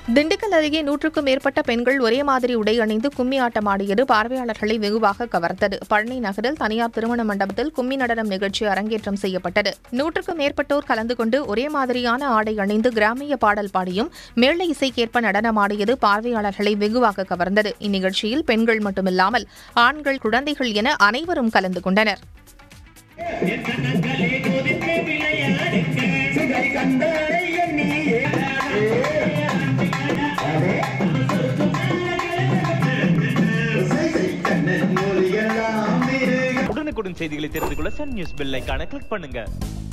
திண்டுக்கல் அருகே நூற்றுக்கும் மேற்பட்ட பெண்கள் ஒரே மாதிரி உடை அணிந்து கும்மி ஆட்டமாடியது பார்வையாளர்களை வெகுவாக கவர்ந்தது பழனி நகரில் தனியார் திருமண மண்டபத்தில் கும்மி நடனம் நிகழ்ச்சி அரங்கேற்றம் செய்யப்பட்டது நூற்றுக்கும் மேற்பட்டோர் கலந்து கொண்டு ஒரே மாதிரியான ஆடை அணிந்து கிராமிய பாடல் பாடியும் மேள இசைக்கேற்ப நடனமாடியது பார்வையாளர்களை வெகுவாக கவர்ந்தது இந்நிகழ்ச்சியில் பெண்கள் மட்டுமில்லாமல் ஆண்கள் குழந்தைகள் என அனைவரும் கலந்து கொண்டனர் உடனுக்குடன் செய்திகளை தெரிந்து கொள்ள சன் நியூஸ் பெல் ஐகானை கிளிக் பண்ணுங்க